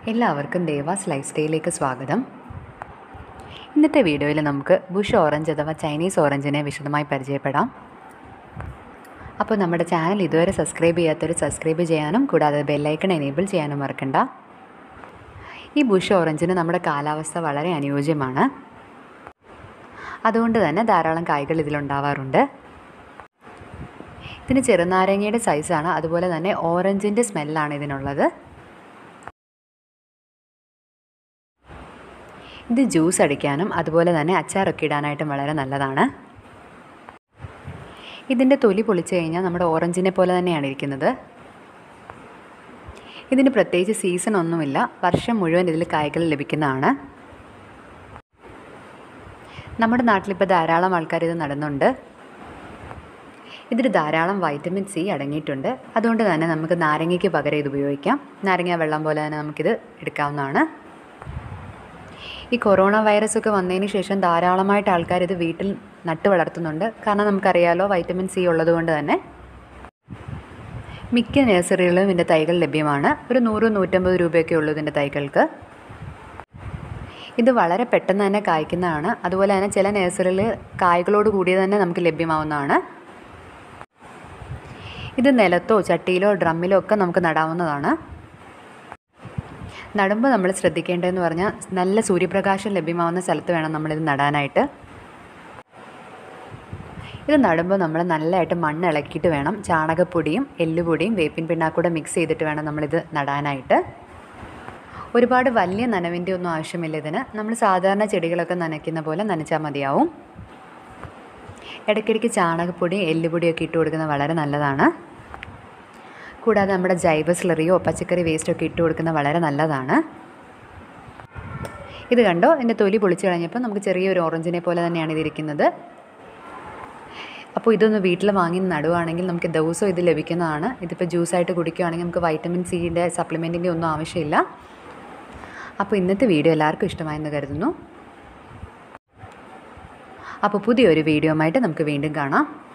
എല്ലാവർക്കും ദേവാസ് ലൈഫ് സ്റ്റൈലിലേക്ക് സ്വാഗതം ഇന്നത്തെ വീഡിയോയിൽ നമുക്ക് ബുഷ് ഓറഞ്ച് അഥവാ ചൈനീസ് ഓറഞ്ചിനെ വിശദമായി പരിചയപ്പെടാം അപ്പോൾ നമ്മുടെ ചാനൽ ഇതുവരെ സബ്സ്ക്രൈബ് ചെയ്യാത്തവർ സബ്സ്ക്രൈബ് ചെയ്യാനും കൂടാതെ ബെല്ലൈക്കൺ എനേബിൾ ചെയ്യാനും മറക്കണ്ട ഈ ബുഷ് ഓറഞ്ചിന് നമ്മുടെ കാലാവസ്ഥ വളരെ അനുയോജ്യമാണ് അതുകൊണ്ട് തന്നെ ധാരാളം കായ്കൾ ഇതിലുണ്ടാവാറുണ്ട് ഇതിന് ചെറുനാരങ്ങയുടെ സൈസാണ് അതുപോലെ തന്നെ ഓറഞ്ചിൻ്റെ സ്മെല്ലാണ് ഇതിനുള്ളത് ഇത് ജ്യൂസ് അടിക്കാനും അതുപോലെ തന്നെ അച്ചാറൊക്കെ ഇടാനായിട്ടും വളരെ നല്ലതാണ് ഇതിൻ്റെ തൊലി പൊളിച്ചു കഴിഞ്ഞാൽ നമ്മുടെ ഓറഞ്ചിനെ പോലെ തന്നെയാണ് ഇരിക്കുന്നത് ഇതിന് പ്രത്യേകിച്ച് സീസൺ ഒന്നുമില്ല വർഷം മുഴുവൻ ഇതിൽ കായ്കൾ ലഭിക്കുന്നതാണ് നമ്മുടെ നാട്ടിലിപ്പോൾ ധാരാളം ആൾക്കാർ ഇത് നടന്നുണ്ട് ഇതിൽ ധാരാളം വൈറ്റമിൻ സി അടങ്ങിയിട്ടുണ്ട് അതുകൊണ്ട് തന്നെ നമുക്ക് നാരങ്ങയ്ക്ക് പകരം ഇത് ഉപയോഗിക്കാം നാരങ്ങ വെള്ളം പോലെ തന്നെ നമുക്കിത് എടുക്കാവുന്നതാണ് ഈ കൊറോണ വൈറസ് ഒക്കെ വന്നതിന് ശേഷം ധാരാളമായിട്ട് ആൾക്കാർ ഇത് വീട്ടിൽ നട്ടു വളർത്തുന്നുണ്ട് കാരണം നമുക്കറിയാലോ വൈറ്റമിൻ സി ഉള്ളതുകൊണ്ട് തന്നെ മിക്ക നഴ്സറികളിലും ഇതിൻ്റെ തൈകൾ ലഭ്യമാണ് ഒരു നൂറ് നൂറ്റമ്പത് രൂപയൊക്കെ ഉള്ളൂ ഇതിൻ്റെ തൈകൾക്ക് ഇത് വളരെ പെട്ടെന്ന് തന്നെ കായ്ക്കുന്നതാണ് അതുപോലെ തന്നെ ചില നഴ്സറിയിൽ കായ്കളോട് കൂടി തന്നെ നമുക്ക് ലഭ്യമാവുന്നതാണ് ഇത് നിലത്തോ ചട്ടിയിലോ ഡ്രമ്മിലോ ഒക്കെ നമുക്ക് നടാവുന്നതാണ് നടുമ്പോൾ നമ്മൾ ശ്രദ്ധിക്കേണ്ടതെന്ന് പറഞ്ഞാൽ നല്ല സൂര്യപ്രകാശം ലഭ്യമാവുന്ന സ്ഥലത്ത് വേണം നമ്മളിത് നടാനായിട്ട് ഇത് നടുമ്പോൾ നമ്മൾ നല്ലതായിട്ട് മണ്ണ് ഇളക്കിയിട്ട് വേണം ചാണകപ്പൊടിയും എല്ലുപൊടിയും വേപ്പിൻ പിണ്ണാക്കൂടെ മിക്സ് ചെയ്തിട്ട് വേണം നമ്മളിത് നടാനായിട്ട് ഒരുപാട് വലിയ നനവിൻ്റെ ഒന്നും ആവശ്യമില്ല ഇതിന് നമ്മൾ സാധാരണ ചെടികളൊക്കെ നനയ്ക്കുന്ന പോലെ നനച്ചാൽ മതിയാവും ഇടയ്ക്കിടയ്ക്ക് ചാണകപ്പൊടിയും എല്ലുപൊടിയൊക്കെ ഇട്ട് കൊടുക്കുന്നത് വളരെ നല്ലതാണ് കൂടാതെ നമ്മുടെ ജൈവ സ്ലറിയോ പച്ചക്കറി വേസ്റ്റോ ഒക്കെ ഇട്ട് കൊടുക്കുന്നത് വളരെ നല്ലതാണ് ഇത് കണ്ടോ എൻ്റെ തൊലി പൊളിച്ചു കഴിഞ്ഞപ്പോൾ നമുക്ക് ചെറിയൊരു ഓറഞ്ചിനെ പോലെ തന്നെയാണ് ഇതിരിക്കുന്നത് അപ്പോൾ ഇതൊന്ന് വീട്ടിൽ വാങ്ങി നടുവാണെങ്കിൽ നമുക്ക് ദിവസവും ഇത് ലഭിക്കുന്നതാണ് ഇതിപ്പോൾ ജ്യൂസായിട്ട് കുടിക്കുകയാണെങ്കിൽ നമുക്ക് വൈറ്റമിൻ സിയുടെ സപ്ലിമെൻറ്റിൻ്റെ ഒന്നും ആവശ്യമില്ല അപ്പോൾ ഇന്നത്തെ വീഡിയോ എല്ലാവർക്കും ഇഷ്ടമായെന്ന് കരുതുന്നു അപ്പോൾ പുതിയൊരു വീഡിയോ ആയിട്ട് നമുക്ക് വീണ്ടും കാണാം